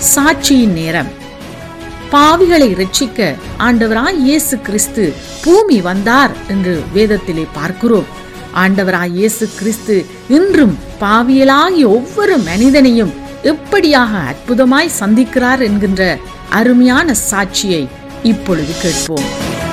சாட்சியின் நேரம் பாவிகளை ரட்சிக்க ஆண்டவராய் இயேசு கிறிஸ்து பூமி வந்தார் என்று வேதத்திலே பார்க்கிறோம் ஆண்டவராய் இயேசு கிறிஸ்து இன்றும் பாவியலாகிய ஒவ்வொரு மனிதனையும் எப்படியாக அற்புதமாய் சந்திக்கிறார் என்கின்ற அருமையான சாட்சியை இப்பொழுது கேட்போம்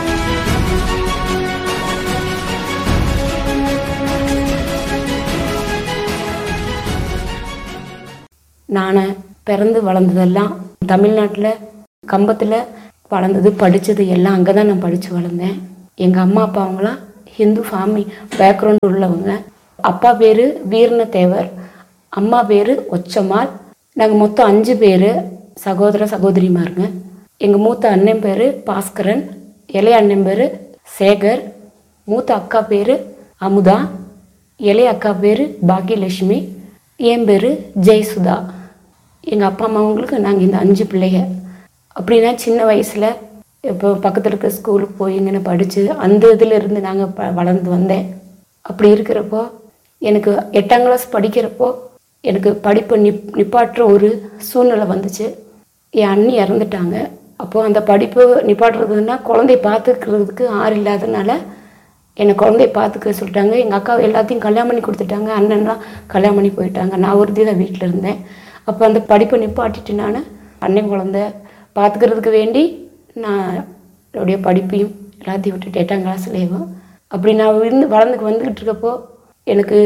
நான் பிறந்து வளர்ந்ததெல்லாம் தமிழ்நாட்டில் கம்பத்தில் வளர்ந்தது படித்தது எல்லாம் அங்கே தான் நான் படித்து வளர்ந்தேன் எங்கள் அம்மா அப்பா அவங்களாம் ஹிந்து ஃபேமிலி பேக்ரவுண்ட் உள்ளவங்க அப்பா பேர் வீரனதேவர் அம்மா பேர் ஒச்சம்மாள் நாங்கள் மொத்தம் அஞ்சு பேர் சகோதர சகோதரிமாருங்க எங்கள் மூத்த அண்ணன் பேர் பாஸ்கரன் இளைய அண்ணன் பேர் சேகர் மூத்த அக்கா பேர் அமுதா இளைய அக்கா பேர் பாக்கியலட்சுமி என் பேர் ஜெயசுதா எங்கள் அப்பா அம்மாவங்களுக்கு நாங்கள் இந்த அஞ்சு பிள்ளைங்க அப்படின்னா சின்ன வயசில் இப்போ பக்கத்தில் இருக்க ஸ்கூலுக்கு போய் இங்கே படித்து அந்த இதில் இருந்து நாங்கள் ப வளர்ந்து வந்தேன் அப்படி இருக்கிறப்போ எனக்கு எட்டாம் கிளாஸ் படிக்கிறப்போ எனக்கு படிப்பை நிப் நிப்பாட்டுற ஒரு சூழ்நிலை வந்துச்சு என் அண்ணி இறந்துட்டாங்க அப்போது அந்த படிப்பு நிப்பாட்டுறதுன்னா குழந்தைய பார்த்துக்கிறதுக்கு ஆறு இல்லாதனால என்னை குழந்தைய பார்த்துக்க சொல்லிட்டாங்க எங்கள் அக்கா எல்லாத்தையும் கல்யாணம் பண்ணி கொடுத்துட்டாங்க அண்ணன்லாம் கல்யாணம் பண்ணி போயிட்டாங்க நான் ஒருத்தி தான் வீட்டில் இருந்தேன் அப்போ அந்த படிப்பை நிப்பாட்டிட்டு நான் அண்ணன் குழந்த பார்த்துக்கிறதுக்கு வேண்டி நான் என்னுடைய படிப்பையும் எல்லாத்தையும் விட்டுட்டு எட்டாம் கிளாஸ்லேயும் அப்படி நான் இருந்து வளர்ந்து வந்துக்கிட்டு இருக்கப்போ எனக்கு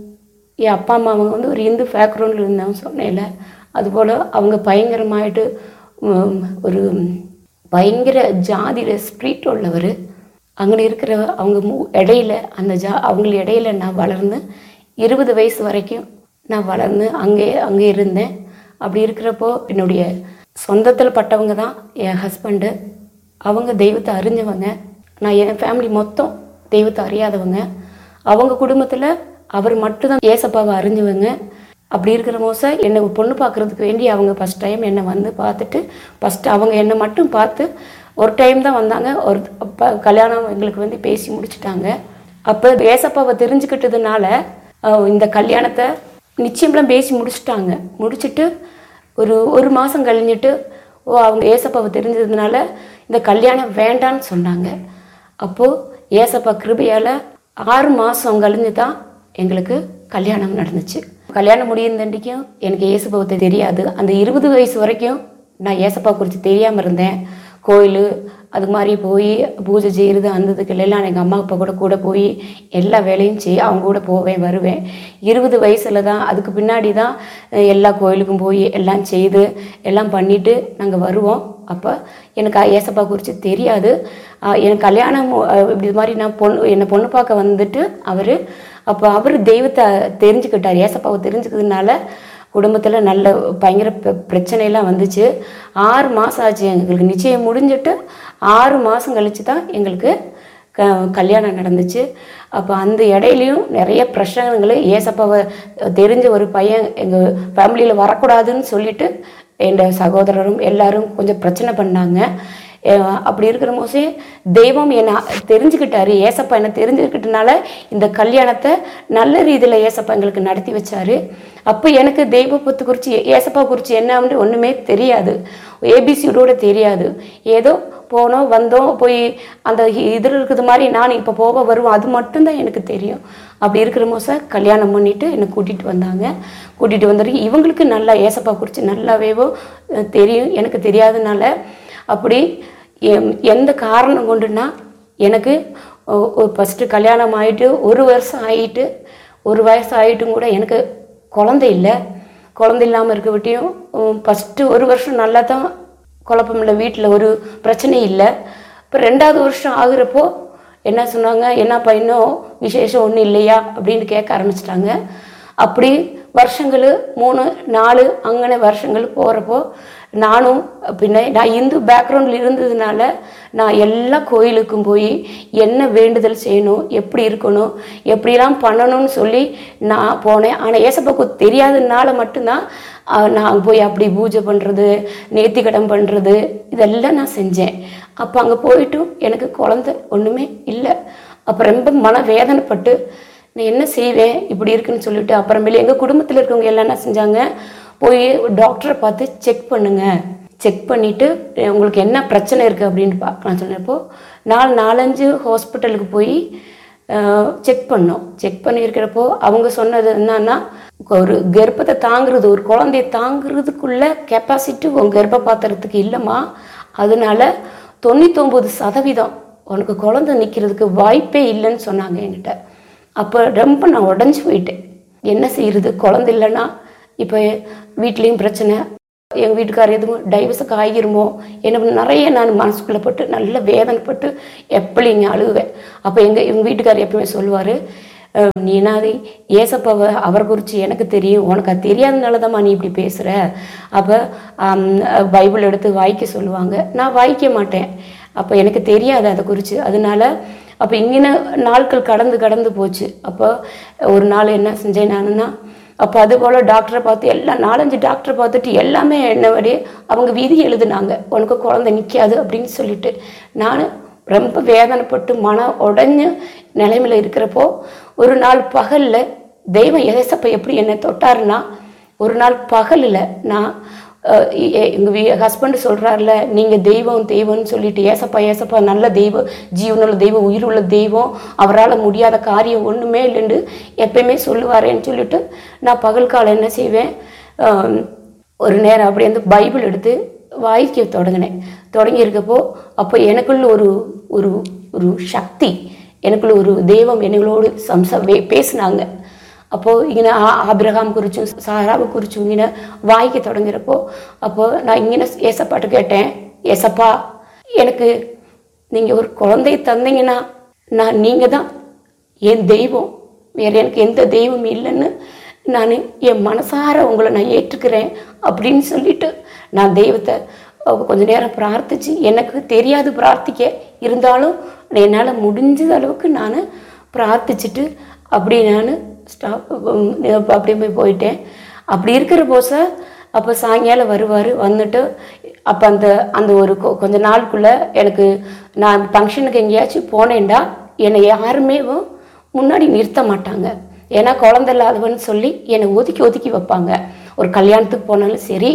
என் அப்பா அம்மா அவங்க வந்து ஒரு இந்து பேக்ரவுண்டில் இருந்தாங்க சொன்னேன்ல அதுபோல் அவங்க பயங்கரமாயிட்டு உம், ஒரு பயங்கர ஜாதியில் ஸ்பிரிட் உள்ளவர் அங்கே இருக்கிற அவங்க மு இடையில அந்த ஜா அவங்க இடையில நான் வளர்ந்து இருபது வயசு வரைக்கும் நான் வளர்ந்து அங்கே அங்கே இருந்தேன் அப்படி இருக்கிறப்போ என்னுடைய சொந்தத்தில் பட்டவங்க தான் என் ஹஸ்பண்டு அவங்க தெய்வத்தை அறிஞ்சவங்க நான் என் ஃபேமிலி மொத்தம் தெய்வத்தை அறியாதவங்க அவங்க குடும்பத்தில் அவர் மட்டும்தான் ஏசப்பாவை அறிஞ்சவங்க அப்படி இருக்கிற மோச என்னை பொண்ணு பார்க்கறதுக்கு வேண்டி அவங்க ஃபஸ்ட் டைம் என்னை வந்து பார்த்துட்டு ஃபஸ்ட்டு அவங்க என்னை மட்டும் பார்த்து ஒரு டைம் தான் வந்தாங்க ஒரு அப்போ கல்யாணம் எங்களுக்கு வந்து பேசி முடிச்சிட்டாங்க அப்போ ஏசப்பாவை தெரிஞ்சுக்கிட்டதுனால அஹ், இந்த கல்யாணத்தை நிச்சயம்லாம் பேசி முடிச்சிட்டாங்க முடிச்சிட்டு ஒரு ஒரு மாதம் கழிஞ்சிட்டு ஓ அவங்க ஏசப்பாவை தெரிஞ்சதுனால இந்த கல்யாணம் வேண்டான்னு சொன்னாங்க அப்போது ஏசப்பா கிருபையால் ஆறு மாதம் கழிஞ்சு தான் எங்களுக்கு கல்யாணம் நடந்துச்சு கல்யாணம் முடியுந்தண்டிக்கும் எனக்கு ஏசப்பாவை தெரியாது அந்த இருபது வயசு வரைக்கும் நான் ஏசப்பா குறித்து தெரியாமல் இருந்தேன் கோயில் அது மாதிரி போய் பூஜை செய்கிறது அந்த இதுக்கெல்லாம் எங்கள் அம்மா அப்பா கூட கூட போய் எல்லா வேலையும் செய்ய அவங்க கூட போவேன் வருவேன் இருபது வயசில் தான் அதுக்கு பின்னாடி தான் அஹ், எல்லா கோயிலுக்கும் போய் எல்லாம் செய்து எல்லாம் பண்ணிட்டு நாங்கள் வருவோம் அப்போ எனக்கு ஏசப்பா குறித்து தெரியாது அஹ், எனக்கு கல்யாணம் அஹ், இப்படி மாதிரி நான் பொண்ணு என்னை பொண்ணு பார்க்க வந்துட்டு அவர் அப்போ அவர் தெய்வத்தை தெரிஞ்சுக்கிட்டார் ஏசப்பாவை தெரிஞ்சுக்கிறதுனால குடும்பத்தில் நல்ல பயங்கர பிர- பிரச்சனையெல்லாம் வந்துச்சு ஆறு மாதம் ஆச்சு எங்களுக்கு நிச்சயம் முடிஞ்சிட்டு ஆறு மாதம் கழிச்சு தான் எங்களுக்கு க கல்யாணம் நடந்துச்சு அப்போ அந்த இடையிலையும் நிறைய பிரச்சனைகள் ஏசப்பாவை தெரிஞ்ச ஒரு பையன் எங்கள் ஃபேமிலியில் வரக்கூடாதுன்னு சொல்லிட்டு என் சகோதரரும் எல்லாரும் கொஞ்சம் பிரச்சனை பண்ணாங்க அஹ் அப்படி இருக்கிற மோசே தெய்வம் என்னை தெரிஞ்சுக்கிட்டாரு ஏசப்பா என்னை தெரிஞ்சுக்கிட்டனால இந்த கல்யாணத்தை நல்ல ரீதியில் ஏசப்பா எங்களுக்கு நடத்தி வச்சாரு அப்போ எனக்கு தெய்வத்தை குறித்து ஏசப்பா குறித்து என்னன்னு ஒன்றுமே தெரியாது ஏபிசியோட தெரியாது ஏதோ போனோம் வந்தோம் போய் அந்த இதில் இருக்கிறது மாதிரி நான் இப்போ போக வருவோம் அது மட்டும்தான் எனக்கு தெரியும் அப்படி இருக்கிற மோச கல்யாணம் பண்ணிட்டு என்னை கூட்டிகிட்டு வந்தாங்க கூட்டிகிட்டு வந்தவரைக்கும் இவங்களுக்கு நல்லா ஏசப்பா குறித்து நல்லாவேவோ அஹ், தெரியும் எனக்கு தெரியாதனால அப்படி எம்- எந்த காரணம் கொண்டுன்னா எனக்கு ஃபஸ்ட்டு கல்யாணம் ஆகிட்டு ஒரு வருஷம் ஆகிட்டு ஒரு வயசு ஆகிட்டும் கூட எனக்கு குழந்தை இல்லை குழந்தை இல்லாமல் இருக்க விட்டியும் ஃபஸ்ட்டு ஒரு வருஷம் நல்லா தான் குழப்பம் இல்லை வீட்டில் ஒரு பிரச்சனை இல்லை இப்போ ரெண்டாவது வருஷம் ஆகுறப்போ என்ன சொன்னாங்க என்னப்பா இன்னும் விசேஷம் ஒன்றும் இல்லையா அப்படின்னு கேட்க ஆரம்பிச்சிட்டாங்க அப்படி வருஷங்கள் மூணு நாலு அங்கன வருஷங்கள் போகிறப்போ நானும் பின்ன நான் இந்து பேக்ரவுண்டில் இருந்ததுனால நான் எல்லா கோயிலுக்கும் போய் என்ன வேண்டுதல் செய்யணும் எப்படி இருக்கணும் எப்படிலாம் பண்ணணும்னு சொல்லி நான் போனேன் ஆனால் ஏசப்பாக்கு தெரியாததுனால மட்டும்தான் அஹ், நான் போய் அப்படி பூஜை பண்ணுறது நேர்த்திக்கடன் பண்ணுறது இதெல்லாம் நான் செஞ்சேன் அப்போ அங்கே போயிட்டும் எனக்கு குழந்தை ஒன்றுமே இல்லை அப்போ ரொம்ப மன வேதனைப்பட்டு நான் என்ன செய்வேன் இப்படி இருக்குன்னு சொல்லிட்டு அப்புறமேல எங்கள் குடும்பத்தில் இருக்கவங்க எல்லாம் என்ன செஞ்சாங்க போய் டாக்டரை பார்த்து செக் பண்ணுங்க செக் பண்ணிவிட்டு உங்களுக்கு என்ன பிரச்சனை இருக்குது அப்படின்னு பார்க்கலாம் சொன்னப்போ நாலு நாலஞ்சு ஹாஸ்பிட்டலுக்கு போய் செக் பண்ணோம் செக் பண்ணியிருக்கிறப்போ அவங்க சொன்னது என்னன்னா ஒரு கர்ப்பத்தை தாங்குறது ஒரு குழந்தைய தாங்குறதுக்குள்ள கெப்பாசிட்டி உங்கள் கர்ப்பபாத்திரத்துக்கு இல்லைம்மா அதனால தொண்ணூத்தொம்பது சதவீதம் உனக்கு குழந்தை நிற்கிறதுக்கு வாய்ப்பே இல்லைன்னு சொன்னாங்க என்கிட்ட அப்போ ரொம்ப நான் உடஞ்சி போயிட்டேன் என்ன செய்யறது குழந்தை இல்லைன்னா இப்போ வீட்லேயும் பிரச்சனை எங்கள் வீட்டுக்காரர் எதுவும் டைவர்ஸுக்கு ஆகிருமோ என்ன பண்ண- நிறைய நான் மனசுக்குள்ளே பட்டு நல்ல வேதனைப்பட்டு எப்படிங்க அழுவேன் அப்போ எங்கள் எங்கள் வீட்டுக்காரர் எப்பவுமே சொல்லுவார் நீ என்னது ஏசப்பாவை அவரை குறித்து எனக்கு தெரியும் உனக்கு அது தெரியாதனால தான்மா நீ இப்படி பேசுகிற அப்போ பைபிள் எடுத்து வாய்க்க சொல்லுவாங்க நான் வாய்க்க மாட்டேன் அப்போ எனக்கு தெரியாது அதை குறித்து அதனால அப்போ இங்கே நாட்கள் கடந்து கடந்து போச்சு அப்போ ஒரு நாள் என்ன செஞ்சேன் நானுன்னா அப்போ அது போல் டாக்டரை பார்த்து எல்லாம் நாலஞ்சு டாக்டரை பார்த்துட்டு எல்லாமே என்னபடி அவங்க விதி எழுதுனாங்க உனக்கு குழந்தை நிற்காது அப்படின்னு சொல்லிட்டு நான் ரொம்ப வேதனைப்பட்டு மன உடைஞ்ச நிலைமையில இருக்கிறப்போ ஒரு நாள் பகலில் தெய்வம் ஏசப்ப எப்படி என்னை தொட்டாருன்னா ஒரு நாள் பகலில் நான் அஹ், எ- எங்க வீ ஹஸ்பண்ட் சொல்றாருல நீங்க தெய்வம் தெய்வம்னு சொல்லிட்டு ஏசப்பா ஏசப்பா நல்ல தெய்வம் ஜீவனுள்ள தெய்வம் உயிருள்ள தெய்வம் அவரால் முடியாத காரியம் ஒண்ணுமே இல்லைன்னு எப்பயுமே சொல்லுவாரேன்னு சொல்லிட்டு நான் பகல் காலம் என்ன செய்வேன் அஹ், ஒரு நேரம் அப்படி வந்து பைபிள் எடுத்து வாய்க்க தொடங்கினேன் தொடங்கி இருக்கப்போ அப்போ எனக்குள்ள ஒரு ஒரு ஒரு சக்தி எனக்குள்ள ஒரு தெய்வம் எங்களோடு சம்ச வே- பேசுனாங்க அப்போது இங்கே ஆபிரகாம் குறிச்சும் சாராவை குறிச்சும் இங்கே வாய்க்க தொடங்குறப்போ அப்போது நான் இங்கே ஏசப்பாட்டு கேட்டேன் ஏசப்பா எனக்கு நீங்கள் ஒரு குழந்தைய தந்தீங்கன்னா நான் நீங்கள் தான் என் தெய்வம் வேறு எனக்கு எந்த தெய்வம் இல்லைன்னு நான் என் மனசார உங்களை நான் ஏற்றுக்கிறேன் அப்படின்னு சொல்லிட்டு நான் தெய்வத்தை அஹ், கொஞ்ச நேரம் பிரார்த்திச்சு எனக்கு தெரியாது பிரார்த்திக்க இருந்தாலும் என்னால் முடிஞ்ச அளவுக்கு நான் பிரார்த்திச்சுட்டு அப்படி நான் ஸ்டாப் அப்படியே போய் போயிட்டேன் அப்படி இருக்கிற போச அப்போ சாயங்காலம் வருவார் வந்துட்டு அப்போ அந்த அந்த ஒரு கொ- கொஞ்ச நாளுக்குள்ள எனக்கு நான் ஃபங்க்ஷனுக்கு எங்கேயாச்சும் போனேன்டா என்னை யாருமே முன்னாடி நிறுத்த மாட்டாங்க ஏன்னா குழந்தை இல்லாதவன்னு சொல்லி என்னை ஒதுக்கி ஒதுக்கி வைப்பாங்க ஒரு கல்யாணத்துக்கு போனாலும் சரி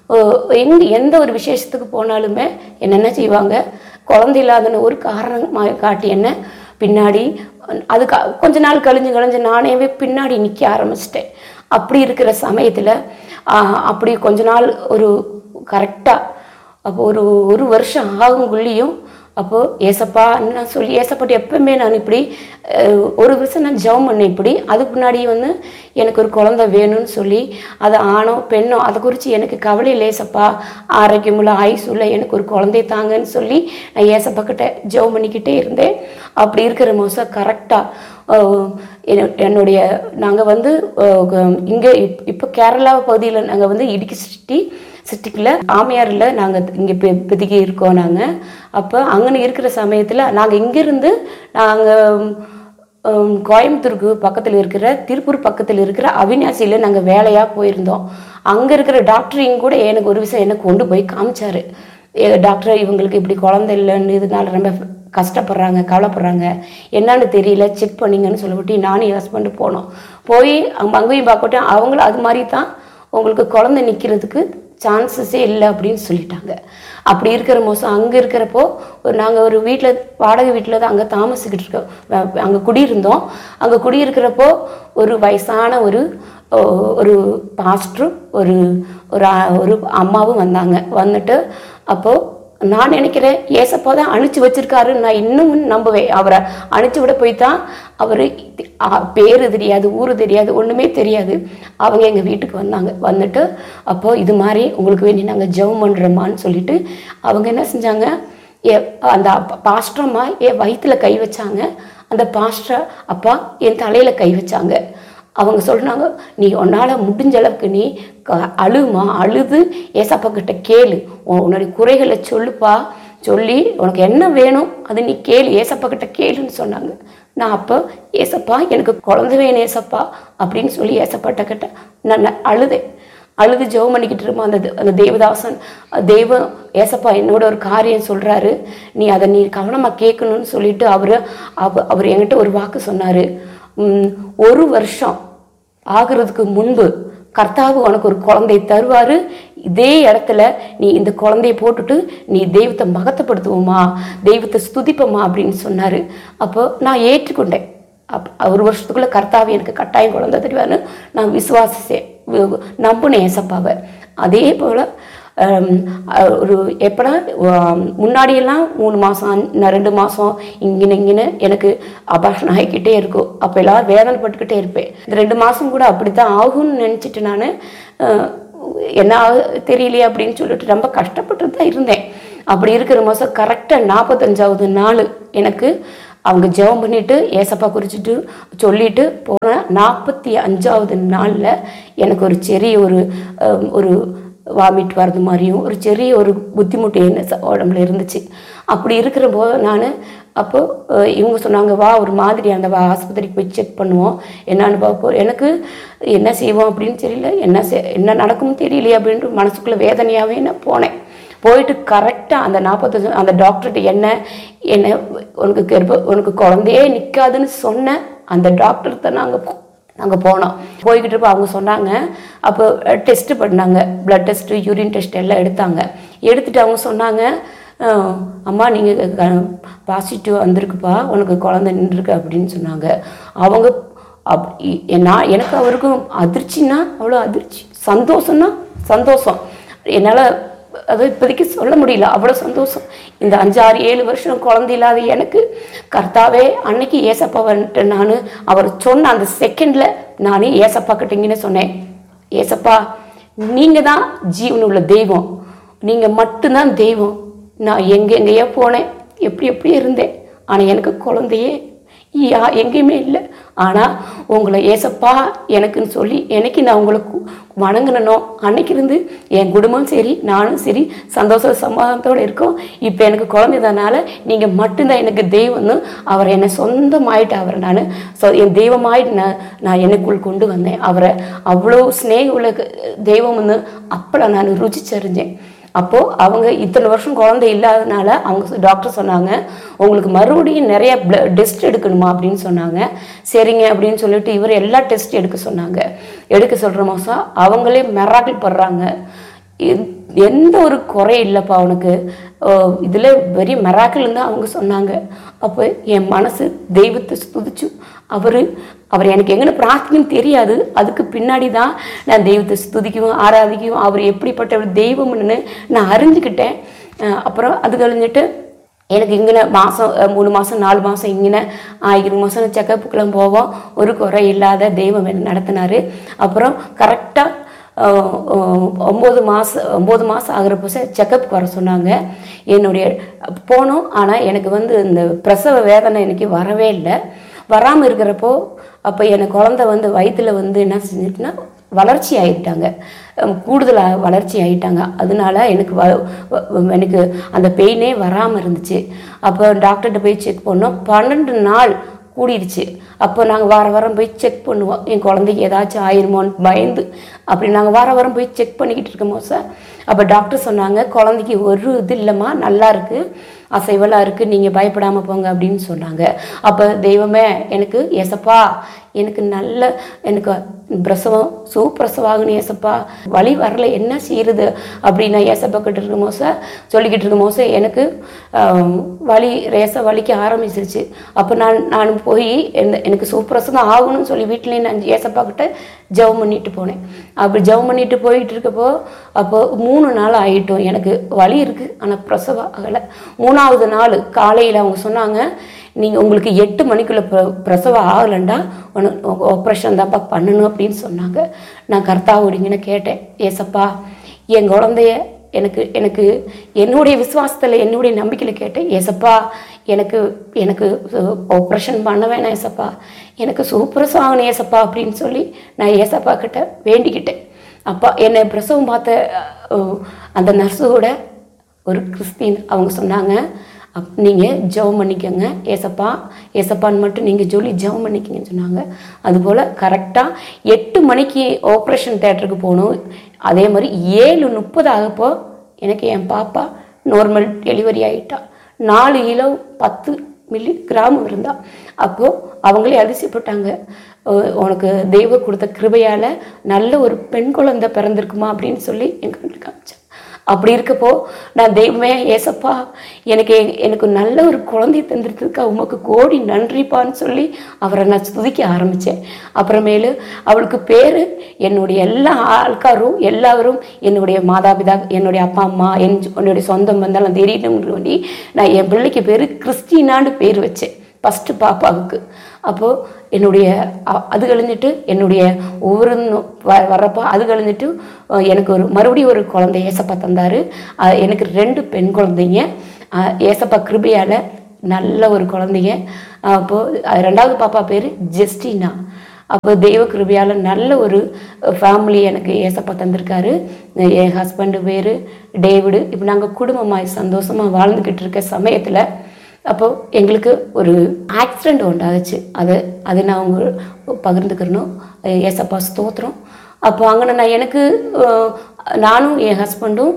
எங்க எந்த ஒரு விசேஷத்துக்கு போனாலுமே என்ன என்ன செய்வாங்க குழந்தை இல்லாதன்னு ஒரு காரணமாக காட்டி என்ன பின்னாடி அது க- கொஞ்ச நாள் கழிஞ்சு கழிஞ்சு நானேவே பின்னாடி நிற்க ஆரம்பிச்சிட்டேன் அப்படி இருக்கிற சமயத்தில் அப்படி கொஞ்ச நாள் ஒரு கரெக்டாக அப்போ ஒரு ஒரு வருஷம் ஆகுங்குள்ளேயும் அப்போது ஏசப்பா நான் சொல்லி ஏசப்பாட்டு எப்பவுமே நான் இப்படி அஹ், ஒரு வருஷம் நான் ஜெபம் பண்ணேன் இப்படி அதுக்கு முன்னாடி வந்து எனக்கு ஒரு குழந்தை வேணும்னு சொல்லி அது ஆணோ பெண்ணோ அதை குறித்து எனக்கு கவலை இல்லை ஏசப்பா ஆரோக்கியமுள்ள ஆயுசுள்ள எனக்கு ஒரு குழந்தை தாங்கன்னு சொல்லி நான் ஏசப்பா கிட்ட ஜெபம் பண்ணிக்கிட்டே இருந்தேன் அப்படி இருக்கிற மோசம் கரெக்டாக என்னுடைய நாங்கள் வந்து இங்கே இப்போ கேரளா பகுதியில் நாங்கள் வந்து இடுக்கி சிட்டி சிட்டிக்குள்ள ஆமையாரில் நாங்கள் இங்கே இப்போதைக்கு இருக்கோம் நாங்கள் அப்போ அங்கே இருக்கிற சமயத்தில் நாங்கள் இங்கேருந்து நாங்கள் கோயம்புத்தூருக்கு பக்கத்தில் இருக்கிற திருப்பூர் பக்கத்தில் இருக்கிற அவினாசியில் நாங்கள் வேலையாக போயிருந்தோம் அங்கே இருக்கிற டாக்டரையும் கூட எனக்கு ஒரு விஷயம் எனக்கு கொண்டு போய் காமிச்சாரு ஏ, டாக்டர் இவங்களுக்கு இப்படி குழந்தை இல்லைன்னு இதனால ரொம்ப கஷ்டப்படுறாங்க கவலைப்படுறாங்க என்னன்னு தெரியல செக் பண்ணிங்கன்னு சொல்லிவிட்டு நானும் என் ஹஸ்பண்டு போனோம் போய் அங்க அங்கேயும் பார்க்கட்டும் அவங்களும் அது மாதிரி தான் உங்களுக்கு குழந்தை நிற்கிறதுக்கு சான்சஸே இல்லை அப்படின்னு சொல்லிட்டாங்க அப்படி இருக்கிற மோசம் அங்கே இருக்கிறப்போ நாங்கள் ஒரு வீட்டில் வாடகை வீட்டில் தான் அங்கே தாமசிக்கிட்டு இருக்கோம் அங்கே குடியிருந்தோம் அங்கே குடியிருக்கிறப்போ ஒரு வயசான ஒரு ஓ, ஒரு பாஸ்டரும் ஒரு ஒரு ஆ- ஒரு அம்மாவும் வந்தாங்க வந்துட்டு அப்போது நான் நினைக்கிறேன் ஏசப்பா தான் அனுப்பிச்சு வச்சிருக்காரு நான் இன்னும் நம்புவேன் அவரை அனுப்பிச்சு விட போய் தான் அவர் பேர் தெரியாது ஊர் தெரியாது ஒன்றுமே தெரியாது அவங்க எங்கள் வீட்டுக்கு வந்தாங்க வந்துட்டு அப்போது இது மாதிரி உங்களுக்கு வேண்டி நாங்கள் ஜெபம் பண்ணுறோமான்னு சொல்லிட்டு அவங்க என்ன செஞ்சாங்க ஏ அந்த பாஸ்டரம்மா என் வயித்துல கை வச்சாங்க அந்த பாஸ்டர் அப்பா என் தலையில் கை வச்சாங்க அவங்க சொல்றாங்க நீ உன்னால் முடிஞ்ச அளவுக்கு நீ க- அழுமா அழுது ஏசப்பா கிட்ட கேளு உன் உன்னுடைய குறைகளை சொல்லுப்பா சொல்லி உனக்கு என்ன வேணும் அது நீ கேளு ஏசப்பா கிட்ட கேளுன்னு சொன்னாங்க நான் அப்போ ஏசப்பா எனக்கு குழந்தை வேணும் ஏசப்பா அப்படின்னு சொல்லி ஏசப்பாட்ட கிட்ட நான் நான் அழுதேன் அழுது ஜெபம் பண்ணிக்கிட்டு இருப்போம் அந்த அந்த தேவதாசன் தெய்வம் ஏசப்பா என்னோட ஒரு காரியம் சொல்றாரு நீ அதை நீ கவனமா கேட்கணும்னு சொல்லிட்டு அவரு அவ அவர் என்கிட்ட ஒரு வாக்கு சொன்னாரு "உம், ஒரு வருஷம் ஆகுறதுக்கு முன்பு கர்த்தாவு உனக்கு ஒரு குழந்தை தருவாரு இதே இடத்துல நீ இந்த குழந்தைய போட்டுட்டு நீ தெய்வத்தை மகத்தப்படுத்துவோமா தெய்வத்தை ஸ்துதிப்போமா அப்படின்னு சொன்னாரு அப்போ நான் ஏற்றுக்கொண்டேன் அப் ஒரு வருஷத்துக்குள்ள கர்த்தாவை எனக்கு கட்டாயம் குழந்தை தருவாருன்னு நான் விசுவாசிச்சேன் வி- நம்பினேன் ஏசப்பாவை அதே போல் ஒரு எப்படா ஆம், முன்னாடியெல்லாம் மூணு மாதம் ரெண்டு மாதம் இங்கின இங்கின எனக்கு அபாஷன் ஆகிக்கிட்டே இருக்கும் அப்போ எல்லாரும் வேதனைப்பட்டுக்கிட்டே இருப்பேன் இந்த ரெண்டு மாதம் கூட அப்படி தான் ஆகும்னு நினச்சிட்டு நான் என்ன ஆகு- தெரியலையே அப்படின்னு சொல்லிட்டு ரொம்ப கஷ்டப்பட்டு தான் இருந்தேன் அப்படி இருக்கிற மாதம் கரெக்டாக நாற்பத்தஞ்சாவது நாள் எனக்கு அவங்க ஜெபம் பண்ணிட்டு ஏசப்பா குறிச்சிட்டு சொல்லிட்டு போன நாற்பத்தி அஞ்சாவது நாளில் எனக்கு ஒரு சிறிய ஒரு அஹ், ஒரு வாமிட் வர்றது மாதிரியும் ஒரு சிறிய ஒரு புத்திமுட்டு என்ன ச- உடம்புல இருந்துச்சு அப்படி இருக்கிற போது நான் அப்போ அஹ், இவங்க சொன்னாங்க வா ஒரு மாதிரி அந்த வா ஆஸ்பத்திரிக்கு போய் செக் பண்ணுவோம் என்னன்னு பார்ப்போம் எனக்கு என்ன செய்வோம் அப்படின்னு தெரியல என்ன செய் என்ன நடக்கும்னு தெரியலையே அப்படின்ட்டு மனசுக்குள்ள வேதனையாகவே நான் போனேன் போயிட்டு கரெக்டாக அந்த நாற்பத்தஞ்சு அந்த டாக்டர்கிட்ட என்ன என்ன உனக்கு கர்ப்ப உனக்கு குழந்தையே நிற்காதுன்னு சொன்ன அந்த டாக்டர்கிட்ட நாங்கள் நாங்கள் போனோம் போய்கிட்டு இருப்போம் அவங்க சொன்னாங்க அப்போ டெஸ்ட் பண்ணாங்க பிளட் டெஸ்ட்டு யூரின் டெஸ்ட் எல்லாம் எடுத்தாங்க எடுத்துட்டு அவங்க சொன்னாங்க அஹ், அம்மா நீங்கள் பாசிட்டிவ் வந்திருக்குப்பா உனக்கு குழந்தை நின்றுருக்கு அப்படின்னு சொன்னாங்க அவங்க அப் இ- நான் எனக்கு அவருக்கும் அதிர்ச்சின்னா அவ்வளோ அதிர்ச்சி சந்தோஷம்னா சந்தோஷம் என்னால் அது இப்போதைக்கு சொல்ல முடியல அவ்வளோ சந்தோஷம் இந்த அஞ்சாறு ஏழு வருஷம் குழந்தை இல்லாத எனக்கு கர்த்தாவே அன்னைக்கு ஏசப்பா வந்துட்டு நான் அவர் சொன்ன அந்த செகண்டில் நான் ஏசப்பா கிட்டங்கன்னு சொன்னேன் ஏசப்பா நீங்கள் தான் ஜீவன் உள்ள தெய்வம் நீங்கள் மட்டும்தான் தெய்வம் நான் எங்கெங்கேயோ போனேன் எப்படி எப்படி இருந்தேன் ஆனால் எனக்கு குழந்தையே யா எங்கேயுமே இல்லை ஆனால் உங்களை ஏசப்பா எனக்குன்னு சொல்லி என்னைக்கு நான் உங்களுக்கு வணங்கினனோ அன்னைக்கு இருந்து என் குடும்பம் சரி நானும் சரி சந்தோஷ சமாதானத்தோடு இருக்கோம் இப்போ எனக்கு குழந்தைதனால நீங்கள் மட்டும்தான் எனக்கு தெய்வம்னு அவர் என்னை சொந்தமாயிட்டு அவரை நான் சொ என் தெய்வமாயிட்டு நான் நான் எனக்குள் கொண்டு வந்தேன் அவரை அவ்வளோ ஸ்நேக உள்ள தெய்வம்னு அப்போ நான் ருச்சிச்சறிஞ்சேன் அப்போது அவங்க இத்தனை வருஷம் குழந்தை இல்லாதனால அவங்க டாக்டர் சொன்னாங்க உங்களுக்கு மறுபடியும் நிறைய டெஸ்ட் எடுக்கணுமா அப்படின்னு சொன்னாங்க சரிங்க அப்படின்னு சொல்லிட்டு இவர் எல்லா டெஸ்ட் எடுக்க சொன்னாங்க எடுக்க சொல்கிற மாதம் அவங்களே மெராக்கிள் படுறாங்க எந்- எந்த ஒரு குறை இல்லைப்பா அவனுக்கு இதில் பெரிய மெராக்கிள்னு தான் அவங்க சொன்னாங்க அப்போ என் மனசு தெய்வத்தை ஸ்துதிச்சு அவர் அவர் எனக்கு எங்கே பிரார்த்தனைன்னு தெரியாது அதுக்கு பின்னாடி தான் நான் தெய்வத்தை ஸ்துதிக்கவும் ஆராதிக்கவும் அவர் எப்படிப்பட்ட ஒரு தெய்வம்னு நான் அறிஞ்சுக்கிட்டேன் அஹ் அப்புறம் அது கழிஞ்சிட்டு எனக்கு இங்கே மாதம் மூணு மாதம் நாலு மாதம் இங்கே ஆயிரம் மாதம் செக்கப்புக்கெல்லாம் போவோம் ஒரு குறை இல்லாத தெய்வம் என்னை நடத்தினாரு அப்புறம் கரெக்டாக ஒம்பது மாதம் ஒம்பது மாதம் ஆகிறப்போ செக்கப்புக்கு வர சொன்னாங்க என்னுடைய போனோம் ஆனால் எனக்கு வந்து இந்த பிரசவ வேதனை எனக்கு வரவே இல்லை வராமல் இருக்கிறப்போ அப்போ எனக்கு குழந்தை வந்து வயித்துல வந்து என்ன செஞ்சுட்டுனா வளர்ச்சி ஆகிட்டாங்க கூடுதலாக வளர்ச்சி ஆகிட்டாங்க அதனால எனக்கு வ வ- எனக்கு அந்த பெயினே வராமல் இருந்துச்சு அப்போ டாக்டர்கிட்ட போய் செக் பண்ணோம் பன்னெண்டு நாள் கூடிடுச்சு அப்போ நாங்கள் வார வாரம் போய் செக் பண்ணுவோம் என் குழந்தைக்கு ஏதாச்சும் ஆயிருமோன்னு பயந்து அப்படி நாங்கள் வார வாரம் போய் செக் பண்ணிக்கிட்டு இருக்கோமோ சார் அப்போ டாக்டர் சொன்னாங்க குழந்தைக்கு ஒரு இது இல்லைம்மா நல்லா இருக்கு அசைவலாக இருக்குது நீங்கள் பயப்படாமல் போங்க அப்படின்னு சொன்னாங்க அப்போ தெய்வமே எனக்கு ஏசப்பா எனக்கு நல்ல எனக்கு பிரசவம் சுப்பிரசவம் ஆகணும் ஏசப்பா வலி வரல என்ன செய்யுறது அப்படின்னு நான் ஏசப்பா கிட்ட இருக்கும் போது சொல்லிக்கிட்டு இருக்கும் போது எனக்கு ஆம், வலி ரேச வலிக்க ஆரம்பிச்சிருச்சு அப்போ நான் நான் போய் என்ன- எனக்கு சுப்பிரசவம் ஆகணும்னு சொல்லி வீட்டிலேயே நான் ஏசப்பா கிட்ட ஜெபம் பண்ணிட்டு போனேன் அப்படி ஜெபம் பண்ணிட்டு போயிட்டு இருக்கப்போ அப்போ மூணு நாள் ஆயிட்டோம் எனக்கு வலி இருக்குது ஆனால் பிரசவம் ஆகலை மூணாவது நாள் காலையில் அவங்க சொன்னாங்க நீங்கள் உங்களுக்கு எட்டு மணிக்குள்ளே பிர பிரசவம் ஆகலைண்டா உனக்கு ஆப்ரேஷன் தான்ப்பா பண்ணணும் அப்படின்னு சொன்னாங்க நான் கர்த்தாவோடிங்கன்னு கேட்டேன் ஏசப்பா என் குழந்தைய எனக்கு எனக்கு என்னுடைய விசுவாசத்தில் என்னுடைய நம்பிக்கையில் கேட்டேன் ஏசப்பா எனக்கு எனக்கு ஆப்ரேஷன் பண்ண வேணாம் ஏசப்பா எனக்கு சூப்பரசம் ஆகணும் ஏசப்பா அப்படின்னு சொல்லி நான் ஏசப்பா கிட்ட வேண்டிக்கிட்டேன் அப்பா என்னை பிரசவம் பார்த்த அஹ், அந்த நர்ஸோட ஒரு கிறிஸ்டின் அவங்க சொன்னாங்க அப் நீங்கள் ஜெபம் பண்ணிக்கோங்க ஏசப்பா ஏசப்பான்னு மட்டும் நீங்கள் சொல்லி ஜெபம் பண்ணிக்கங்கன்னு சொன்னாங்க அதுபோல் கரெக்டாக எட்டு மணிக்கு ஆப்ரேஷன் தேட்டருக்கு போகணும் அதே மாதிரி ஏழு முப்பது ஆகப்போ எனக்கு என் பாப்பா நார்மல் டெலிவரி ஆகிட்டா நாலு கிலோ பத்து மில்லி கிராம் இருந்தா அப்போது அவங்களே அதிசயப்பட்டாங்க "உ- உனக்கு தெய்வம் கொடுத்த கிருபையால் நல்ல ஒரு பெண் குழந்தை பிறந்திருக்குமா அப்படின்னு சொல்லி எங்களுக்கு காமிச்சாங்க அப்படி இருக்கப்போ நான் தெய்வமே ஏசப்பா எனக்கு எ- எனக்கு நல்ல ஒரு குழந்தைய தந்திருக்கிறதுக்கு உமக்கு கோடி நன்றிப்பான்னு சொல்லி அவரை நான் துதிக்க ஆரம்பித்தேன் அப்புறமேலு அவளுக்கு பேர் என்னுடைய எல்லா ஆள்காரும் எல்லாரும் என்னுடைய மாதாபிதா என்னுடைய அப்பா அம்மா என் என்னுடைய சொந்தம் வந்தாலும் தெரியணுங்கிற வேண்டி நான் என் பிள்ளைக்கு பேர் கிறிஸ்டினான்னு பேர் வச்சேன் ஃபஸ்ட்டு பாப்பாவுக்கு அப்போது என்னுடைய அ- அது கழிஞ்சிட்டு என்னுடைய ஒவ்வொரு நொ- வ வர்றப்போ அது கழிஞ்சிட்டு அஹ், எனக்கு ஒரு மறுபடியும் ஒரு குழந்தை ஏசப்பா தந்தார் எனக்கு ரெண்டு பெண் குழந்தைங்க அஹ், ஏசப்பா கிருபையால் நல்ல ஒரு குழந்தைங்க அப்போது ரெண்டாவது பாப்பா பேர் ஜெஸ்டினா அப்போ தெய்வ கிருபையால் நல்ல ஒரு ஃபேமிலி எனக்கு ஏசப்பா தந்திருக்காரு என் ஹஸ்பண்டு பேர் டேவிடு இப்போ நாங்கள் குடும்பமாக சந்தோஷமாக வாழ்ந்துக்கிட்டு இருக்க சமயத்தில் அப்போ எங்களுக்கு ஒரு ஆக்சிடெண்ட் உண்டாச்சு அது அது நான் அவங்க பகிர்ந்துக்கிறணும் ஏசப்பா ஸ்தோத்திரம் அப்போ அங்கே நான் எனக்கு அஹ், நானும் என் ஹஸ்பண்டும்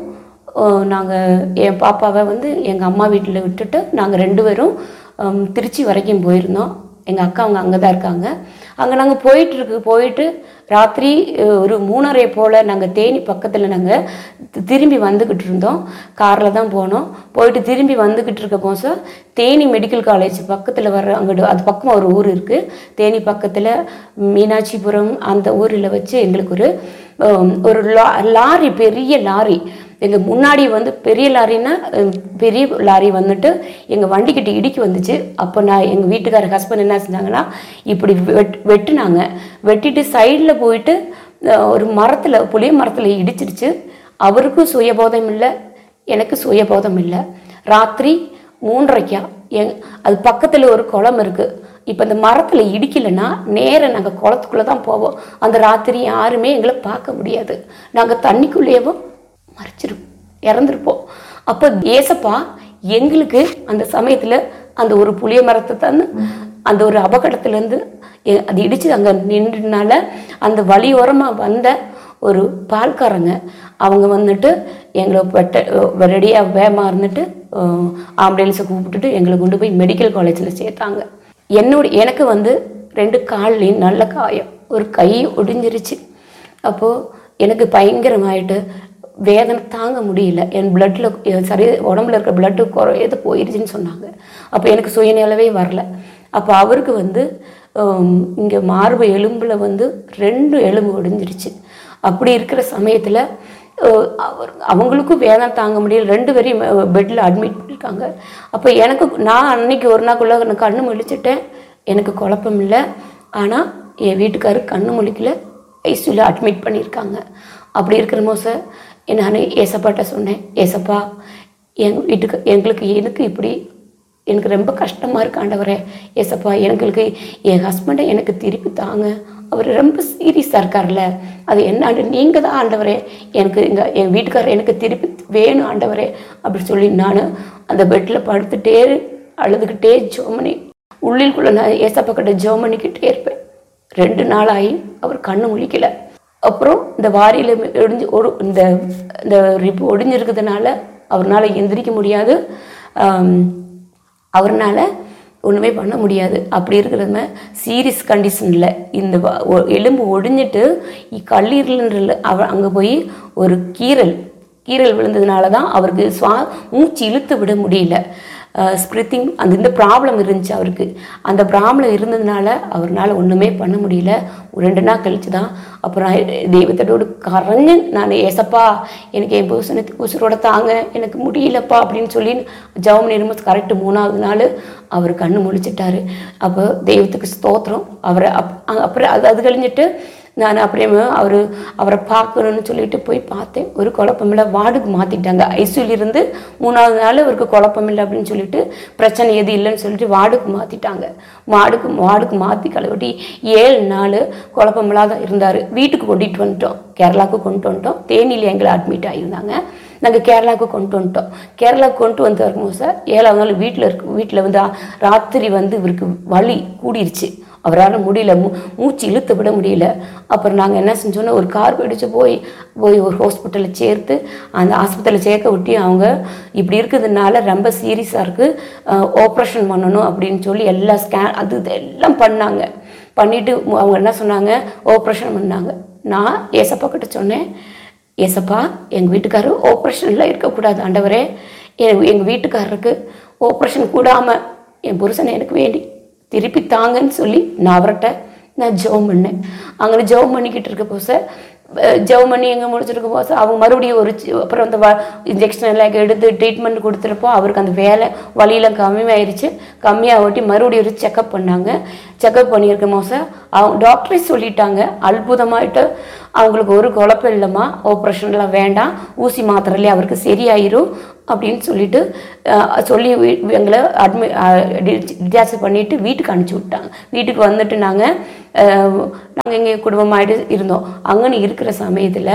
நாங்கள் என் பாப்பாவை வந்து எங்கள் அம்மா வீட்டில் விட்டுட்டு நாங்கள் ரெண்டு பேரும் ஹம், திருச்சி வரைக்கும் போயிருந்தோம் எங்கள் அக்கா அவங்க அங்கே தான் இருக்காங்க அங்கே நாங்கள் போயிட்டுருக்கு போயிட்டு ராத்திரி அஹ், ஒரு மூணரை போல் நாங்கள் தேனி பக்கத்தில் நாங்கள் திரும்பி வந்துக்கிட்டு இருந்தோம் காரில் தான் போனோம் போயிட்டு திரும்பி வந்துக்கிட்டு இருக்க போச தேனி மெடிக்கல் காலேஜ் பக்கத்தில் வர அங்கிட்டு அது பக்கம் ஒரு ஊர் இருக்குது தேனி பக்கத்தில் மீனாட்சிபுரம் அந்த ஊரில் வச்சு எங்களுக்கு ஒரு ஹம், ஒரு லா லாரி பெரிய லாரி எங்கள் முன்னாடி வந்து பெரிய லாரின்னா அஹ், பெரிய லாரி வந்துட்டு எங்கள் வண்டிக்கிட்ட இடிக்கி வந்துச்சு அப்போ நான் எங்கள் வீட்டுக்கார ஹஸ்பண்ட் என்ன செஞ்சாங்கன்னா இப்படி வெட் வெட்டுனாங்க வெட்டிட்டு சைடில் போயிட்டு அஹ், ஒரு மரத்தில் புளிய மரத்தில் இடிச்சிருச்சு அவருக்கும் சுயபோதம் இல்லை எனக்கு சுயபோதம் இல்லை ராத்திரி மூன்றரைக்கா எங் அது பக்கத்தில் ஒரு குளம் இருக்குது இப்போ இந்த மரத்தில் இடிக்கலைன்னா நேரா நாங்கள் குளத்துக்குள்ளே தான் போவோம் அந்த ராத்திரி யாருமே எங்களை பார்க்க முடியாது நாங்கள் தண்ணிக்குள்ளேயவும் மறைச்சிருப்போம் இறந்துருப்போம் அப்போ ஏசப்பா எங்களுக்கு அந்த சமயத்தில் அந்த ஒரு புளிய மரத்தை தந்து அந்த ஒரு அபகடத்துலேருந்து எ- அது இடிச்சு அங்கே நின்றனால அந்த வழியோரமாக வந்த ஒரு பால்காரங்க அவங்க வந்துட்டு எங்களை வெட்ட ரெடியாக வேகமாக இருந்துட்டு ஆம்புலன்ஸை கூப்பிட்டுட்டு எங்களை கொண்டு போய் மெடிக்கல் காலேஜில் சேர்த்தாங்க என்னோட எனக்கு வந்து ரெண்டு கால்லையும் நல்ல காயம் ஒரு கை ஒடிஞ்சிருச்சு அப்போது எனக்கு பயங்கரமாயிட்டு வேதனை தாங்க முடியல என் பிளட்டில் சரி உடம்புல இருக்க பிளட்டு குறையது போயிருச்சுன்னு சொன்னாங்க அப்போ எனக்கு சுயநிலவே வரல அப்போ அவருக்கு வந்து இங்கே மார்பு எலும்பில் வந்து ரெண்டு எலும்பு ஒடிஞ்சிருச்சு அப்படி இருக்கிற சமயத்தில் அவர் அவங்களுக்கும் வேதனை தாங்க முடியல ரெண்டு பேரையும் பெட்டில் அட்மிட் பண்ணியிருக்காங்க அப்போ எனக்கு நான் அன்னைக்கு ஒரு நாளுக்குள்ள நான் கண்ணு முழிச்சிட்டேன் எனக்கு குழப்பம் இல்லை ஆனால் என் வீட்டுக்காரர் கண்ணு முழிக்கல ஐசியூவில் அட்மிட் பண்ணியிருக்காங்க அப்படி இருக்கிற மோச நான் ஏசப்பாட்ட சொன்னேன் ஏசப்பா எங்கள் வீட்டுக்கு எங்களுக்கு எனக்கு இப்படி எனக்கு ரொம்ப கஷ்டமாக இருக்கு ஆண்டவரே ஏசப்பா எங்களுக்கு என் ஹஸ்பண்டை எனக்கு திருப்பி தாங்க அவர் ரொம்ப சீரியஸாக இருக்கார்ல அது என்னாண்டு நீங்கள் தான் ஆண்டவரே எனக்கு இந்த என் வீட்டுக்காரர் எனக்கு திருப்பி வேணும் ஆண்டவரே அப்படி சொல்லி நான் அந்த பெட்டில் படுத்துட்டே அழுதுகிட்டே ஜோமனி உள்ளிற்குள்ள நான் ஏசப்பா கிட்ட ஜோமனிக்கிட்டே இருப்பேன் ரெண்டு நாளாகி அவர் கண்ணு முழிக்கல அப்புறம் இந்த வாரியில் ஒடிஞ்சு ஒரு இந்த இந்த ரிப்பு ஒடிஞ்சிருக்கிறதுனால அவர்னால எந்திரிக்க முடியாது ஆம், அவர்னால ஒன்றுமே பண்ண முடியாது அப்படி இருக்கிறதுமே சீரியஸ் கண்டிஷனில் இந்த வ- ஒ- எலும்பு ஒடிஞ்சிட்டு கல்லீரல் அவ அங்கே போய் ஒரு கீறல் கீறல் விழுந்ததுனால தான் அவருக்கு சுவா மூச்சு இழுத்து விட முடியல ஸ்பிரித்திங் அந்த இந்த ப்ராப்ளம் இருந்துச்சு அவருக்கு அந்த ப்ராப்ளம் இருந்ததுனால அவர்னால ஒன்றுமே பண்ண முடியல ஒரு ரெண்டு நாள் கழிச்சு தான் அப்புறம் தெய்வத்தோடு கரைஞ்சு நான் ஏசப்பா எனக்கு என் புருஷனை உசுரோட தாங்க எனக்கு முடியலப்பா அப்படின்னு சொல்லி ஜவம் நிருமஸ் கரெக்டு மூணாவது நாள் அவர் கண்ணு முழிச்சிட்டாரு அப்போ தெய்வத்துக்கு ஸ்தோத்திரம் அவரை அப் அப்புறம் அது அது கழிஞ்சிட்டு நான் அப்படியே அவர் அவரை பார்க்கணும்னு சொல்லிட்டு போய் பார்த்தேன் ஒரு குழப்பம் இல்லை வார்டுக்கு மாற்றிட்டாங்க ஐசியூல இருந்து மூணாவது நாள் அவருக்கு குழப்பம் இல்லை அப்படின்னு சொல்லிட்டு பிரச்சனை எது இல்லைன்னு சொல்லிட்டு வார்டுக்கு மாற்றிட்டாங்க வார்டுக்கு வார்டுக்கு மாற்றி கழுவிட்டி ஏழு நாள் குழப்பம் இல்லாத இருந்தார் வீட்டுக்கு கொண்டுட்டு வந்துட்டோம் கேரளாவுக்கு கொண்டு வந்துட்டோம் தேனியில் எங்களை அட்மிட் ஆகியிருந்தாங்க நாங்கள் கேரளாவுக்கு கொண்டு வந்துட்டோம் கேரளாவுக்கு கொண்டு வந்து வரும்போது சார் ஏழாவது நாள் வீட்டில் இருக்கு வீட்டில் வந்து ராத்திரி வந்து இவருக்கு வலி கூடிருச்சு அவரால் முடியல மூ மூச்சு இழுத்து விட முடியல அப்புறம் நாங்கள் என்ன செஞ்சோன்னா ஒரு கார் பிடிச்சு போய் போய் ஒரு ஹாஸ்பிட்டலில் சேர்த்து அந்த ஆஸ்பத்திரியில் சேர்க்க விட்டு அவங்க இப்படி இருக்கிறதுனால ரொம்ப சீரியஸாக இருக்குது ஆப்ரேஷன் பண்ணணும் அப்படின்னு சொல்லி எல்லா ஸ்கேன் அது இது எல்லாம் பண்ணாங்க பண்ணிவிட்டு அவங்க என்ன சொன்னாங்க ஆப்ரேஷன் பண்ணாங்க நான் ஏசப்பா கிட்ட சொன்னேன் ஏசப்பா எங்கள் வீட்டுக்காரர் ஆப்ரேஷனில் இருக்கக்கூடாது ஆண்டவரே எங்கள் எங்கள் வீட்டுக்காரருக்கு ஆப்ரேஷன் கூடாமல் என் புருஷனை எனக்கு வேண்டி திருப்பி தாங்கன்னு சொல்லி நான் அவர்கிட்ட நான் ஜெபம் பண்ணேன் அங்கே ஜெபம் பண்ணிக்கிட்டு இருக்க போச ஜெபம் பண்ணி எங்கே முடிச்சிருக்க போச அவங்க மறுபடியும் ஒரு சி- அப்புறம் அந்த இன்ஜெக்ஷன் எல்லாம் எடுத்து ட்ரீட்மெண்ட் கொடுத்துருப்போம் அவருக்கு அந்த வேலை வலியெல்லாம் கம்மியாயிருச்சு கம்மியாக ஓட்டி மறுபடியும் ஒரு செக்கப் பண்ணாங்க செக்கப் பண்ணியிருக்க மோச அவங்க டாக்டரே சொல்லிட்டாங்க அற்புதமாயிட்டு அவங்களுக்கு ஒரு குழப்பம் இல்லைம்மா ஆப்ரேஷன்லாம் வேண்டாம் ஊசி மாத்திரையிலே அவருக்கு சரியாயிரும் அப்படின்னு சொல்லிட்டு அஹ், சொல்லி வீ- எங்களை அட்மி டிஸ்சார்ஜ் பண்ணிட்டு வீட்டுக்கு அனுப்பிச்சி விட்டாங்க வீட்டுக்கு வந்துட்டு நாங்கள் நாங்கள் இங்கே குடும்பமாயிட்டு இருந்தோம் அங்கன்னு இருக்கிற சமயத்தில்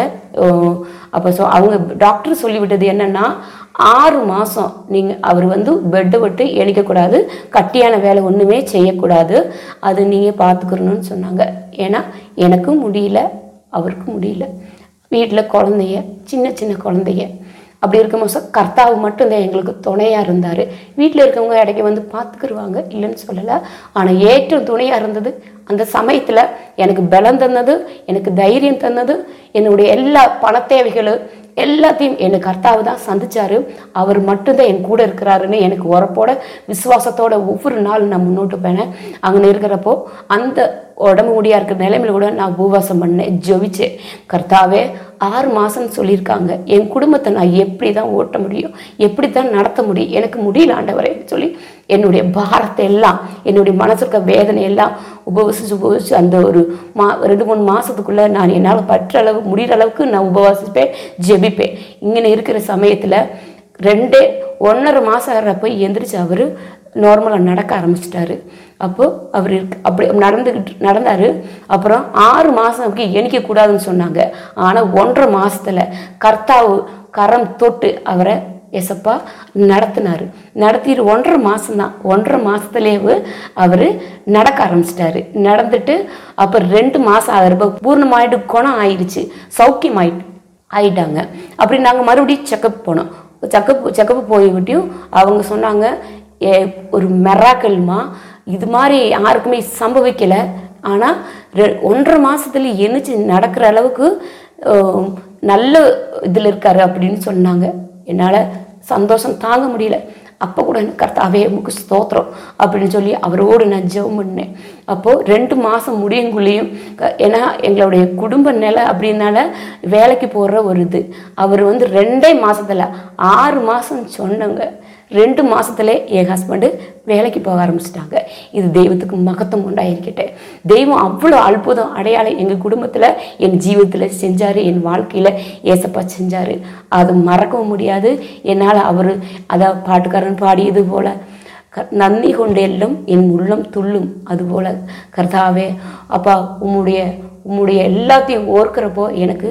அப்போ சொ அவங்க டாக்டர் சொல்லிவிட்டது என்னன்னா ஆறு மாதம் நீங்கள் அவர் வந்து பெட்டை விட்டு எணிக்கக்கூடாது கட்டியான வேலை ஒன்றுமே செய்யக்கூடாது அது நீங்கள் பார்த்துக்கணும்னு சொன்னாங்க ஏன்னா எனக்கும் முடியல அவருக்கும் முடியல வீட்டில் குழந்தைய சின்ன சின்ன குழந்தைய அப்படி இருக்கும்போது கர்த்தாவு மட்டும்தான் எங்களுக்கு துணையாக இருந்தார் வீட்டில் இருக்கவங்க இடைக்கு வந்து பார்த்துக்கிருவாங்க இல்லைன்னு சொல்லலை ஆனால் ஏற்றும் துணையாக இருந்தது அந்த சமயத்தில் எனக்கு பலம் தந்தது எனக்கு தைரியம் தந்தது என்னுடைய எல்லா பண தேவைகளும் எல்லாத்தையும் எனக்கு கர்த்தாவு தான் சந்திச்சாரு அவர் மட்டும்தான் என் கூட இருக்கிறாருன்னு எனக்கு உரப்போட விசுவாசத்தோட ஒவ்வொரு நாளும் நான் முன்னோட்டு போனேன் அங்கே இருக்கிறப்போ அந்த உடம்பு முடியா இருக்கிற நிலைமையில கூட நான் உபவாசம் பண்ணேன் ஜெபிச்சேன் கர்த்தாவே ஆறு மாசம்னு சொல்லியிருக்காங்க என் குடும்பத்தை நான் எப்படி தான் ஓட்ட முடியும் எப்படி தான் நடத்த முடியும் எனக்கு முடியல ஆண்டவரேன்னு சொல்லி என்னுடைய பாரத்தை எல்லாம் என்னுடைய மனசுல இருக்க வேதனை எல்லாம் உபவசிச்சு உபவசிச்சு அந்த ஒரு மா ரெண்டு மூணு மாசத்துக்குள்ள நான் என்னால் பற்ற அளவு முடிகிற அளவுக்கு நான் உபவாசிப்பேன் ஜெபிப்பேன் இங்கே இருக்கிற சமயத்தில் ரெண்டே ஒன்றரை மாதம் ஆகிறப்ப எந்திரிச்சு அவர் நார்மலாக நடக்க ஆரம்பிச்சிட்டாரு அப்போ அவர் இருக்கு அப்படி நடந்துக்கிட்டு நடந்தார் அப்புறம் ஆறு மாதம்க்கு எணிக்கக்கூடாதுன்னு சொன்னாங்க ஆனால் ஒன்றரை மாசத்துல கர்த்தாவு கரம் தொட்டு அவரை எசப்பா நடத்தினாரு நடத்திட்டு ஒன்றரை மாசம்தான் ஒன்றரை மாசத்துலேயே அவர் நடக்க ஆரம்பிச்சிட்டாரு நடந்துட்டு அப்புறம் ரெண்டு மாதம் ஆகிறப்ப பூர்ணமாயிட்டு குணம் ஆயிடுச்சு சௌக்கியம் ஆயிட்டு ஆயிட்டாங்க அப்படி நாங்கள் மறுபடியும் செக்கப் போனோம் செக்கப் செக்கப் போய்விட்டியும் அவங்க சொன்னாங்க "ஏ, ஒரு மெராக்கல்மா இது மாதிரி யாருக்குமே சம்பவிக்கலை ஆனால் ரெ- ஒன்றரை மாசத்துல எந்திரிச்சு நடக்கிற அளவுக்கு அஹ், நல்ல இதில் இருக்காரு அப்படின்னு சொன்னாங்க என்னால் சந்தோஷம் தாங்க முடியல அப்போ கூட எனக்கு கர்த்தாவே உமக்கு ஸ்தோத்திரம் அப்படின்னு சொல்லி அவரோடு நான் ஜெபம் பண்ணேன் அப்போது ரெண்டு மாதம் முடியுங்குள்ளேயும் க- ஏன்னா எங்களுடைய குடும்ப நிலை அப்படின்னால வேலைக்கு போடுற ஒரு இது அவர் வந்து ரெண்டே மாசத்துல ஆறு மாதம் சொன்னவங்க ரெண்டு மாசத்துல என் ஹஸ்பண்டு வேலைக்கு போக ஆரம்பிச்சிட்டாங்க இது தெய்வத்துக்கு மகத்துவம் உண்டாயிருக்கட்டேன் தெய்வம் அவ்வளோ அற்புதம் அடையாளம் எங்கள் குடும்பத்தில் என் ஜீவிதத்தில் செஞ்சார் என் வாழ்க்கையில் ஏசப்பா செஞ்சார் அது மறக்கவும் முடியாது என்னால் அவர் அதான் பாட்டுக்காரன் பாடியது போல க- நந்தி கொண்டெல்லும் என் உள்ளம் துள்ளும் அதுபோல கர்த்தாவே அப்பா உம்முடைய உம்முடைய எல்லாத்தையும் ஓர்க்கிறப்போ எனக்கு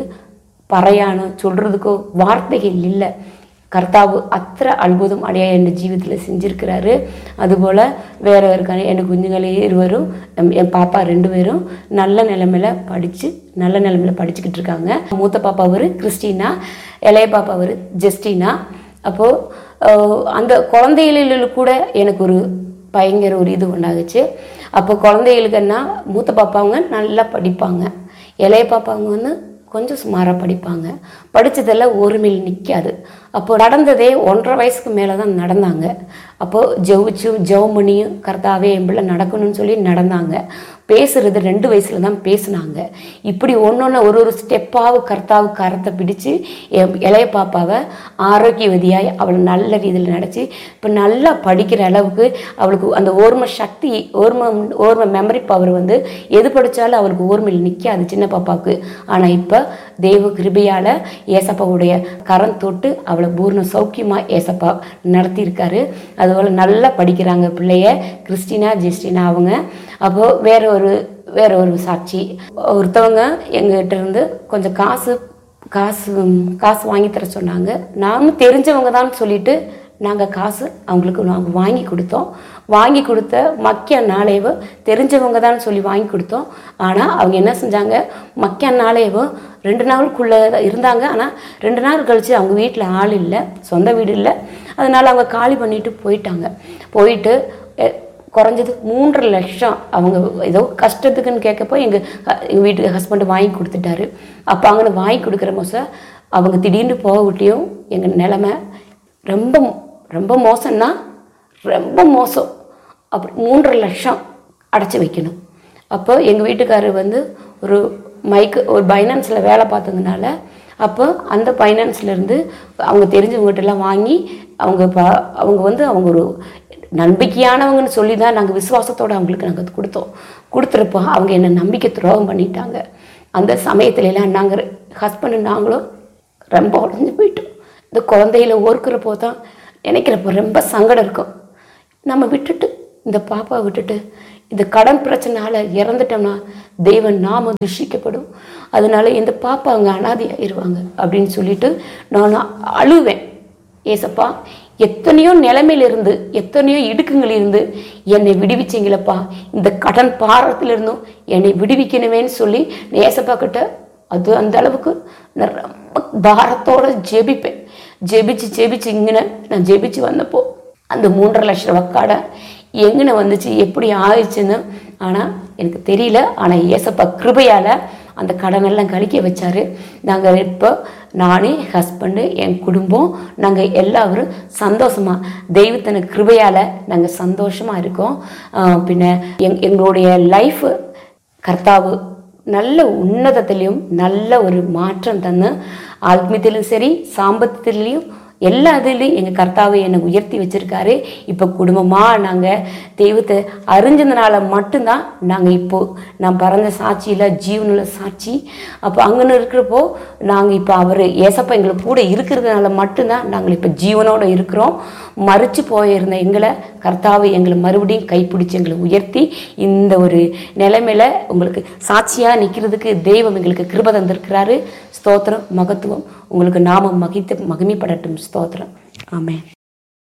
பறையான சொல்கிறதுக்கோ வார்த்தைகள் இல்லை கர்த்தாவு அத்தனை அற்புதம் அடைய என் ஜீவிதத்தில் செஞ்சுருக்கிறாரு அதுபோல் வேற இருக்காங்க என் குஞ்சுங்களே இருவரும் எம்- என் பாப்பா ரெண்டு பேரும் நல்ல நிலைமையில படித்து நல்ல நிலைமையில படிச்சுக்கிட்டு இருக்காங்க மூத்த பாப்பா ஒரு கிறிஸ்டினா இளைய பாப்பா ஒரு ஜெஸ்டினா அப்போது அந்த குழந்தைகளில் கூட எனக்கு ஒரு பயங்கர ஒரு இது உண்டாகுச்சு அப்போ குழந்தைகளுக்குன்னா மூத்த பாப்பாங்க நல்லா படிப்பாங்க இளைய பாப்பாங்க வந்து கொஞ்சம் சுமாராக படிப்பாங்க படித்ததெல்லாம் ஒரு மேல் நிற்காது அப்போ நடந்ததே ஒன்றரை வயசுக்கு மேலே தான் நடந்தாங்க அப்போது ஜெபிச்சும் ஜெபம் பண்ணியும் கர்த்தாவே என் பிள்ளை நடக்கணும்னு சொல்லி நடந்தாங்க பேசுறது ரெண்டு வயசுல தான் பேசுனாங்க இப்படி ஒன்றொன்று ஒரு ஒரு ஸ்டெப்பாக கர்த்தாவு கரத்தை பிடிச்சு என் இளைய பாப்பாவை ஆரோக்கியவதியாய் அவளை நல்ல ரீதியில் நடத்தி இப்போ நல்லா படிக்கிற அளவுக்கு அவளுக்கு அந்த ஓர்ம சக்தி ஓர்ம ஓர்ம மெமரி பவர் வந்து எது படித்தாலும் அவளுக்கு ஓர்மையில் நிற்காது சின்ன பாப்பாவுக்கு ஆனால் இப்போ தெய்வ கிருபையால் ஏசப்பாவுடைய கரம் தொட்டு அவளை பூர்ண சௌக்கியமாக ஏசப்பா நடத்தியிருக்காரு அதுபோல் நல்லா படிக்கிறாங்க பிள்ளைய கிறிஸ்டினா ஜெஸ்டினா அவங்க அப்போது வேற ஒரு வேற ஒரு சாட்சி ஒருத்தவங்க எங்ககிட்ட இருந்து கொஞ்சம் காசு காசு காசு வாங்கி தர சொன்னாங்க நானும் தெரிஞ்சவங்க தான் சொல்லிட்டு நாங்கள் காசு அவங்களுக்கு நாங்கள் வாங்கி கொடுத்தோம் வாங்கி கொடுத்த மக்கிய நாளையவோ தெரிஞ்சவங்க தான் சொல்லி வாங்கி கொடுத்தோம் ஆனால் அவங்க என்ன செஞ்சாங்க மக்கிய நாளையவோ ரெண்டு நாளுக்குள்ளே இருந்தாங்க ஆனால் ரெண்டு நாள் கழித்து அவங்க வீட்டில் ஆள் இல்லை சொந்த வீடு இல்லை அதனால் அவங்க காலி பண்ணிட்டு போயிட்டாங்க போயிட்டு எ- குறைஞ்சது மூன்றரை லட்சம் அவங்க ஏதோ கஷ்டத்துக்குன்னு கேட்கப்போ எங்கள் எங்கள் வீட்டு ஹஸ்பண்ட் வாங்கி கொடுத்துட்டாரு அப்போ அங்கே வாங்கி கொடுக்குற மோசம் அவங்க திடீர்னு போக விட்டியும் எங்கள் நிலமை ரொம்ப ரொம்ப மோசம்னா ரொம்ப மோசம் அப்படி மூன்றரை லட்சம் அடைச்சி வைக்கணும் அப்போ எங்கள் வீட்டுக்காரர் வந்து ஒரு மைக்கு ஒரு பைனான்ஸில் வேலை பார்த்ததுனால அப்போ அந்த ஃபைனான்ஸ்லேருந்து அவங்க தெரிஞ்சவங்ககிட்டலாம் வாங்கி அவங்க ப அவங்க வந்து அவங்க ஒரு நம்பிக்கையானவங்கன்னு சொல்லி தான் நாங்கள் விசுவாசத்தோடு அவங்களுக்கு நாங்கள் கொடுத்தோம் கொடுத்துருப்போ அவங்க என்னை நம்பிக்கை துரோகம் பண்ணிட்டாங்க அந்த சமயத்துல எல்லாம் நாங்கள் ஹஸ்பண்டு நாங்களும் ரொம்ப உடஞ்சி போயிட்டோம் இந்த குழந்தையில ஓர்க்கிறப்போ தான் நினைக்கிறப்போ ரொம்ப சங்கடம் இருக்கும் நம்ம விட்டுட்டு இந்த பாப்பாவை விட்டுட்டு இந்த கடன் பிரச்சனால இறந்துட்டோம்னா தெய்வன் நாம துஷிக்கப்படும் அதனால இந்த பாப்பா அவங்க அனாதையாயிருவாங்க அப்படின்னு சொல்லிட்டு நான் அழுவேன் ஏசப்பா எத்தனையோ நிலைமையிலிருந்து எத்தனையோ இடுக்குங்கள் இருந்து என்னை விடுவிச்சிங்களப்பா இந்த கடன் பாரத்திலிருந்தும் என்னை விடுவிக்கணுமேன்னு சொல்லி நான் ஏசப்பா கிட்ட அது அந்த அளவுக்கு நான் ரொம்ப பாரத்தோட ஜெபிப்பேன் ஜெபிச்சு ஜெபிச்சு இங்கன நான் ஜெபிச்சு வந்தப்போ அந்த மூன்றரை லட்சம் வக்காடை எங்கன வந்துச்சு எப்படி ஆயிடுச்சுன்னு ஆனால் எனக்கு தெரியல ஆனால் ஏசப்பா கிருபையால் அந்த கடனெல்லாம் கழிக்க வச்சாரு நாங்கள் இப்போ நானே ஹஸ்பண்டு என் குடும்பம் நாங்கள் எல்லாரும் சந்தோஷமாக தெய்வத்தின கிருபையால் நாங்கள் சந்தோஷமாக இருக்கோம் ஆஹ் பின்ன எங் எங்களுடைய லைஃப் கர்த்தாவு நல்ல உன்னதத்திலையும் நல்ல ஒரு மாற்றம் தந்து ஆத்மீயத்திலும் சரி சாம்பத்திலையும் எல்லா இதுலேயும் எங்கள் கர்த்தாவை என்னை உயர்த்தி வச்சிருக்காரு இப்போ குடும்பமாக நாங்கள் தெய்வத்தை அறிஞ்சதுனால மட்டும்தான் நாங்கள் இப்போ நான் பறந்த சாட்சியில் ஜீவனில் சாட்சி அப்போ அங்கன்னு இருக்கிறப்போ நாங்கள் இப்போ அவர் ஏசப்பா எங்களுக்கு கூட இருக்கிறதுனால மட்டும்தான் நாங்கள் இப்போ ஜீவனோட இருக்கிறோம் மறிச்சு போயிருந்த எங்களை கர்த்தாவை எங்களை மறுபடியும் கைப்பிடிச்சு எங்களை உயர்த்தி இந்த ஒரு நிலைமையில உங்களுக்கு சாட்சியாக நிற்கிறதுக்கு தெய்வம் எங்களுக்கு கிருப தந்திருக்கிறாரு ஸ்தோத்திரம் மகத்துவம் உங்களுக்கு நாமம் மகித்து மகிமைப்படட்டும் ஸ்தோத்திரம் ஆமென்